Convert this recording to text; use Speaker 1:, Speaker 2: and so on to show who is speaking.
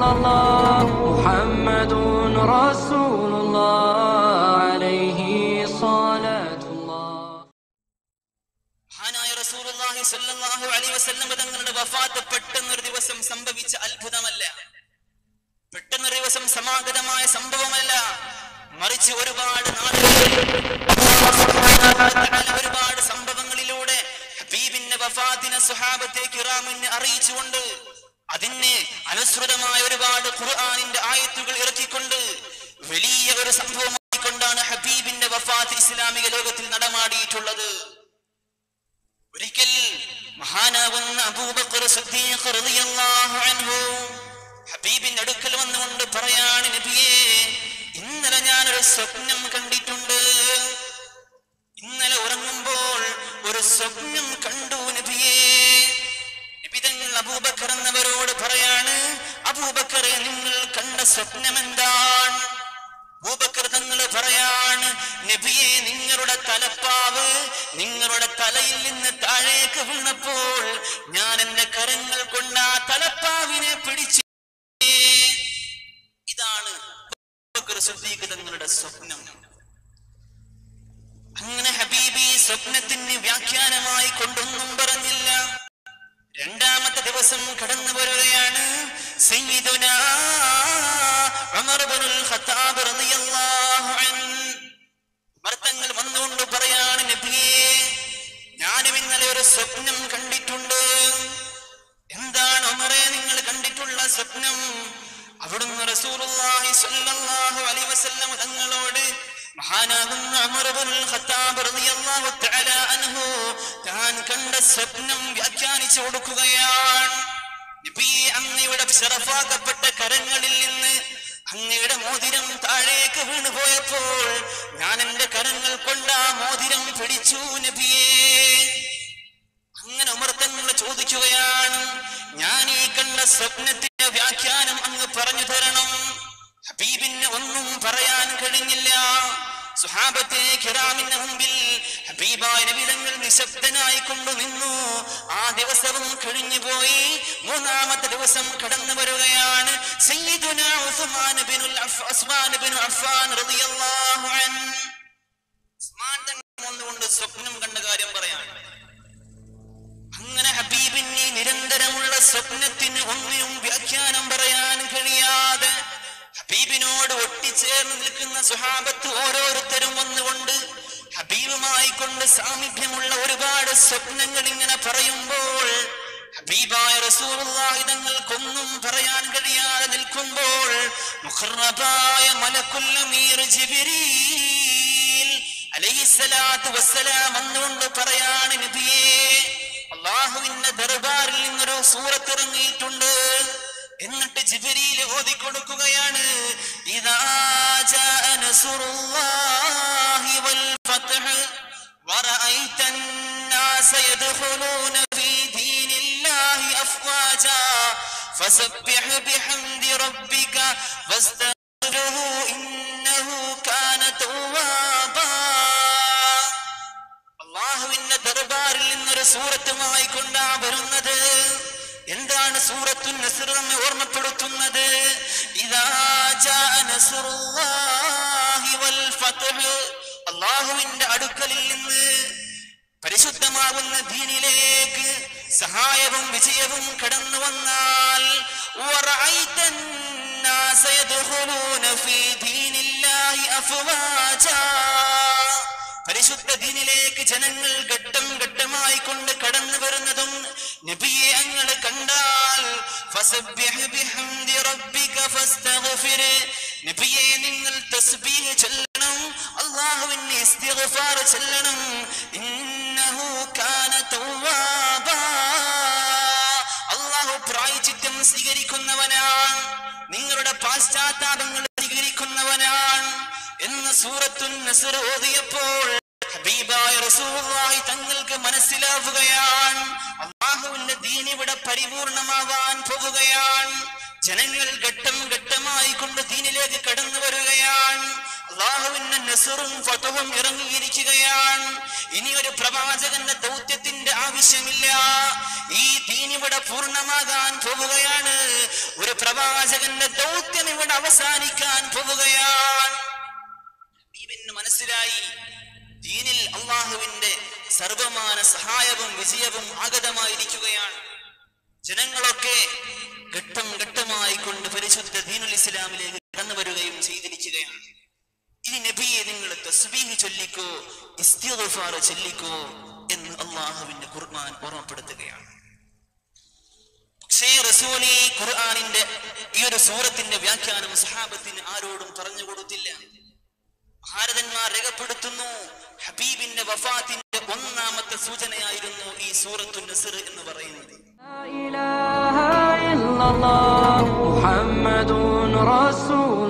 Speaker 1: الله محمد رسول الله عليه صلاة الله
Speaker 2: മഹാനായ റസൂലുള്ളാഹി സ്വല്ലല്ലാഹു അലൈഹി വസല്ലം തങ്ങളുടെ വഫാത്ത് പെട്ടെന്നൊരു ദിവസം സംഭവിച്ച അത്ഭുതമല്ല പെട്ടെന്നൊരു ദിവസം സമാഗതമായ സംഭവമല്ല മറിച്ച് ഒരുപാട് നാളുകളിൽ ഒരുപാട് സംഭവങ്ങളിലൂടെ ഹബീബിന്റെ വഫാത്തിനെ സുഹാബത്തെ കിറാമിന് അറിയിച്ചുകൊണ്ട് അതിന് അനുസൃതമായ ഒരുപാട് ഖുർആനിന്റെ ആയത്തുകൾ ഇറക്കിക്കൊണ്ട് വലിയ ഒരു സംഭവമായി കൊണ്ടാണ് ഹബീബിന്റെ വഫാത്ത് ഇസ്ലാമിക ലോകത്തിൽ നടമാടിയിട്ടുള്ളത് ഒരിക്കൽ മഹാനാകുന്ന അബൂബക്കർ സിദ്ദീഖ് റളിയല്ലാഹു അൻഹു ഹബീബിന്റെ അടുക്കൽ വന്നുകൊണ്ട് പറയാണ് നബിയേ ഇന്നലെ ഞാനൊരു സ്വപ്നം കണ്ടിട്ടുണ്ട് ഇന്നലെ ഉറങ്ങുമ്പോൾ ഒരു സ്വപ്നം കണ്ടു നബിയേ നബിതങ്ങൾ അബൂബക്കർ എന്നവരോട് പറയാണ് അബൂബക്കറെ നിങ്ങൾ കണ്ട സ്വപ്നം എന്താണ് അബൂബക്കർ തങ്ങൾ പറയാണ് നബിയെ നിങ്ങളുടെ തലപ്പാവ് നിങ്ങളുടെ തലയിൽ നിന്ന് താഴേക്ക് വീണപ്പോൾ ഞാൻ എന്റെ കരങ്ങൾ കൊണ്ട് ആ തലപ്പാവിനെ പിടിച്ച് ഇതാണ് അബൂബക്കർ സിദ്ദീഖ് തങ്ങളുടെ സ്വപ്നം അങ്ങനെ ഹബീബി സ്വപ്നത്തിന് വ്യാഖ്യാനമായി കൊണ്ടൊന്നും പറഞ്ഞില്ല രണ്ടാമത്തെ ദിവസം കടന്നു വരികയാണ് സയ്യിദുനാ ഉമർ ഇബ്നുൽ ഖത്താബ് റളിയല്ലാഹു അൻഹു ഉമർ തങ്ങൾ വന്നുകൊണ്ട് പറയാണ് നബിയേ ഞാനും ഇന്നലെ ഒരു സ്വപ്നം കണ്ടിട്ടുണ്ട് എന്താണ് ഉമറെ നിങ്ങൾ കണ്ടിട്ടുള്ള സ്വപ്നം അവിടുന്ന് റസൂലുള്ളാഹി സ്വല്ലല്ലാഹു അലൈഹി വസല്ലം തങ്ങളോട് മഹാനാകുന്ന ഉമർ ഇബ്നുൽ ഖത്താബ് റളിയല്ലാഹു തആല അൻഹു താൻ കണ്ട സ്വപ്നം വ്യാഖ്യാനിച്ചു കൊടുക്കുകയാണ് നബിയെ അങ്ങയുടെ ശറഫാക്കപ്പെട്ട കരങ്ങളിൽ നിന്ന് അങ്ങയുടെ മോതിരം താഴേക്ക് വീണു പോയപ്പോൾ ഞാൻ എന്റെ കരങ്ങൾ കൊണ്ട് ആ മോതിരം പിടിച്ചു നബിയേ അങ്ങനെ ഉമർത്തങ്ങൾ ചോദിക്കുകയാണ് ഞാൻ ഈ കണ്ട സ്വപ്നത്തിന്റെ വ്യാഖ്യാനം അങ്ങ് പറഞ്ഞു തരണം ഹബീബിന് ഒന്നും പറയാൻ കഴിഞ്ഞില്ല സുഹാബത്തെ കിറാമിന്റെ മുമ്പിൽ ഹബീബായ നബിതങ്ങൾ നിശബ്ദനായി കൊണ്ടു നിന്നു ആ ദിവസവും കഴിഞ്ഞു പോയി മൂന്നാമത്തെ ദിവസം കടന്നു വരികയാണ് സയ്യിദുന ഉസ്മാൻ ബിനുൽ അഫ് ഉസ്മാൻ ബിനു അഫ്ഫാൻ റളിയല്ലാഹു അൻഹു ഉസ്മാൻ തങ്ങൾ വന്നുകൊണ്ട് സ്വപ്നം കണ്ട കാര്യം പറയാണ് അങ്ങനെ ഹബീബിന് നിരന്തരമുള്ള സ്വപ്നത്തിന് ഒന്നിനും വ്യാഖ്യാനം പറയാൻ കഴിയാതെ ഹബീബിനോട് ഒട്ടിച്ചേർന്ന് നിൽക്കുന്ന സുഹാബത്ത് ഓരോരുത്തരും വന്നുകൊണ്ട് ഹബീബുമായി കൊണ്ട് സാമീപ്യമുള്ള ഒരുപാട് സ്വപ്നങ്ങൾ ഇങ്ങനെ പറയുമ്പോൾ ഹബീബായ റസൂലുള്ളാഹി തങ്ങൾക്കൊന്നും പറയാൻ കഴിയാതെ നിൽക്കുമ്പോൾ മുഖറബായ മലക്കുൽ അമീർ ജിബ്രീൽ അലൈഹിസ്സലാത്തു വസ്സലാം വന്നുകൊണ്ട് പറയാണ് നബിയേ അള്ളാഹുവിന്റെ ദർബാറിൽ നിന്നൊരു സൂറത്ത് ഇറങ്ങിയിട്ടുണ്ട് എന്നിട്ട് ജിബരിയിൽ ഓതിക്കൊടുക്കുകയാണ് ഇദാ ജാഅ നസ്റുല്ലാഹി വൽ ഫത്ഹ് ورأيت الناس يدخلون في دين الله أفواجا فسبح بحمد ربك واستغفره إنه كان توابا അള്ളാഹുവിന്റെ ദർബാറിൽ നിന്നൊരു സൂറത്തുമായി കൊണ്ടാ വരുന്നത് എന്താണ് സൂറത്തു നസ്ർ നമ്മെ ഓർമ്മപ്പെടുത്തുന്നത് ഇദാ ജാഅ നസ്റുല്ലാഹി വൽ ഫത്ഹ് അള്ളാഹുവിന്റെ അടുക്കലിൽ നിന്ന് പരിശുദ്ധമാകുന്ന ദീനിലേക്ക് സഹായവും വിജയവും കടന്നു വന്നാൽ വറഅയ്ത الناس يدخلون في دين الله أفواجا പരിശുദ്ധ ദീനിലേക്ക് ജനങ്ങൾ ഘട്ടം ഘട്ടമായി കൊണ്ട് കടന്നു വരുന്നതും നബിയെ അങ്ങൾ കണ്ടാൽ ഫസബ്ബിഹ് ബിഹംദി റബ്ബിക ഫസ്തഗ്ഫിർ നബിയെ നിങ്ങൾ തസ്ബീഹ് ചൊല്ലണം അല്ലാഹുവിന് ഇസ്തിഗ്ഫാർ ചൊല്ലണം ഇന്നഹു കാന തവ്വാബാ അല്ലാഹു പ്രായച്ചിത്തം സ്വീകരിക്കുന്നവനാണ് നിങ്ങളുടെ പാശ്ചാത്താപങ്ങൾ സ്വീകരിക്കുന്നവനാണ് എന്ന് സൂറത്തുൻ നസർ ഓതിയപ്പോൾ ഹബീബായ റസൂലുള്ളാഹി തങ്ങൾക്ക് മനസ്സിലാവുകയാണ് അള്ളാഹുവിന്റെ ദീൻ ഇവിടെ പരിപൂർണമാവാൻ പോവുകയാണ് ജനങ്ങൾ ഘട്ടം ഘട്ടമായി കൊണ്ട് ദീനിലേക്ക് കടന്നു വരികയാണ് അള്ളാഹുവിന്റെ നസറും ഫതവും ഇറങ്ങിയിരിക്കുകയാണ് ഇനി ഒരു പ്രവാചകന്റെ ദൗത്യത്തിന്റെ ആവശ്യമില്ല ഈ ദീൻ ഇവിടെ പൂർണ്ണമാകാൻ പോവുകയാണ് ഒരു പ്രവാചകന്റെ ദൗത്യം ഇവിടെ അവസാനിക്കാൻ പോവുകയാണ് ഹബീബിന് മനസ്സിലായി ദീനിൽ അള്ളാഹുവിന്റെ സർവമാന സഹായവും വിജയവും ആഗതമായിരിക്കുകയാണ് ജനങ്ങളൊക്കെ ഘട്ടം ഘട്ടമായി കൊണ്ട് പരിശുദ്ധ ദീനുൽ ഇസ്ലാമിലേക്ക് കടന്നു വരികയും ചെയ്തിരിക്കുകയാണ് ഇനി നബിയെ നിങ്ങൾ തസ്ബീഹ് ചൊല്ലിക്കോ ഇസ്തിഗ്ഫാർ ചൊല്ലിക്കോ എന്ന് അള്ളാഹുവിന്റെ ഖുർആൻ ഓർമ്മപ്പെടുത്തുകയാണ് പക്ഷേ റസൂലി ഖുർആനിന്റെ ഈ ഒരു സൂറത്തിന്റെ വ്യാഖ്യാനം സഹാബത്തിന് ആരോടും പറഞ്ഞു കൊടുത്തില്ല ഭാരതന്മാർ രേഖപ്പെടുത്തുന്നു ഹബീബിന്റെ വഫാത്തിന്റെ ഒന്നാമത്തെ സൂചനയായിരുന്നു ഈ സൂറത്തു നസർ എന്ന് പറയുന്നത്
Speaker 1: لا إله إلا الله محمد رسول